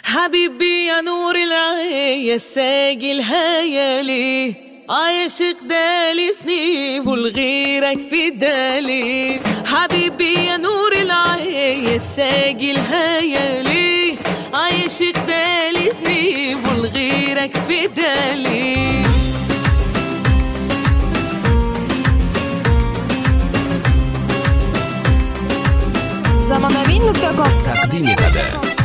حبيبي يا نور العين يا الساقي الهيالي عايشك دالي سنين والغيرك في دالي حبيبي يا نور العين يا الساقي الهيالي عايشك دالي سنين والغيرك في دالي заманауи nuqta com taqdim etadi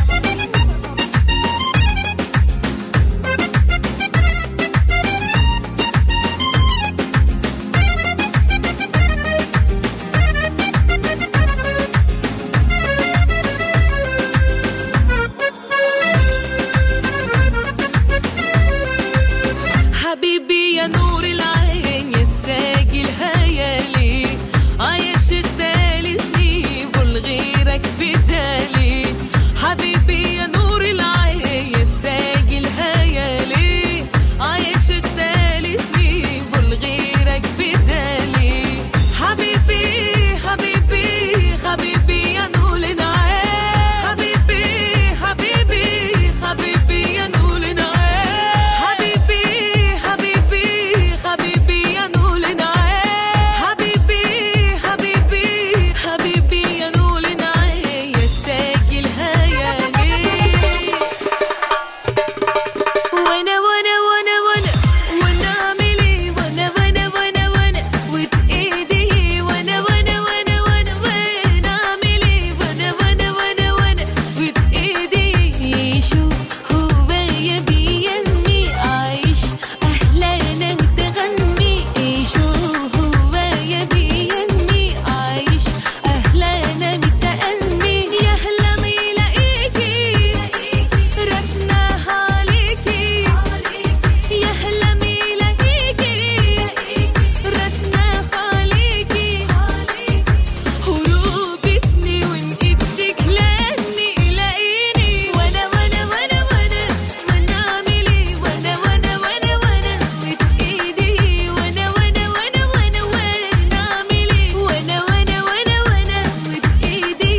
حبيبي يا نور العين يا الساقي الهيالي عايش الدالي سنين والغيرك بدالي حبيبي يا نور العين يا الساقي الهيالي عايش الدالي سنين والغيرك بدالي حبيبي حبيبي حبيبي يا نور العين حبيبي حبيبي حبيبي يا نور العين حبيبي حبيبي حبيبي يا نور العين حبيبي حبيبي حبيبي يا نور العين يا الساقي الهيالي وانا وانا وانا وانا وانا اعمل ايه وانا وانا وانا وانا وبايدي وانا وانا وانا وانا وانا اعمل ايه وانا وانا وانا وانا وبايدي شو هو يبيني اعيش احلانا وتغني شو هو يبيني اعيش احلانا وتأني يا هلا ما يلاقيكي رسمها عليكي يا هلا ما يلاقيكي رسمها عليكي هروب اسمي وان ايدك لاني لاقيني وانا وانا وانا وانا وانا اعمل ايه وانا وانا وانا وانا وبايدي وانا وانا وانا وانا وانا اعمل ايه وانا وانا وانا وانا وبايدي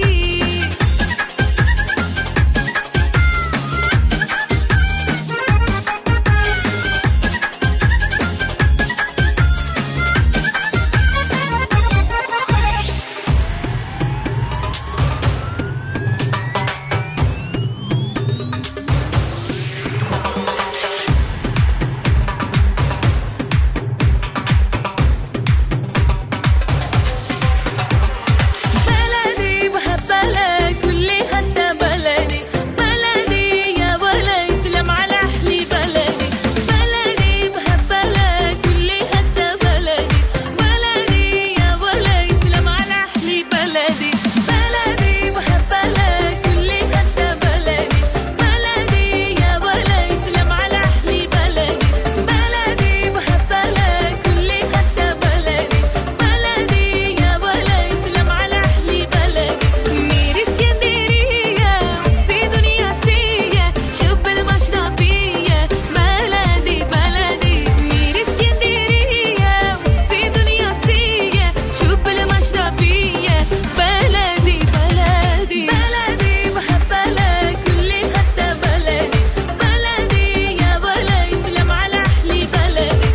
بلدي بحب بلد كل حتى بلدي بلدي يا ولا يسلم على أهلي بلدي بلدي بحب بلد كل حتى بلدي بلدي يا ولا يسلم على أهلي بلدي بلدي بحب بلد كل حتى بلدي بلدي يا ولا يسلم على أهلي بلدي بلدي بحب بلد كل حتى بلدي بلدي يا ولا يسلم على أهلي بلدي مير اسكندرية وكسي دنيا سية شوف المشربية بلدي بلدي مير اسكندرية وكسي دنيا سية شوف المشربية بلدي بلدي بلدي بحب بلد كل حتى بلدي بلدي يا ولا يسلم على أهلي بلدي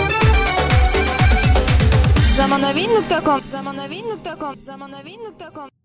заманауи nuqta com заманауи nuqta com заманауи nuqta com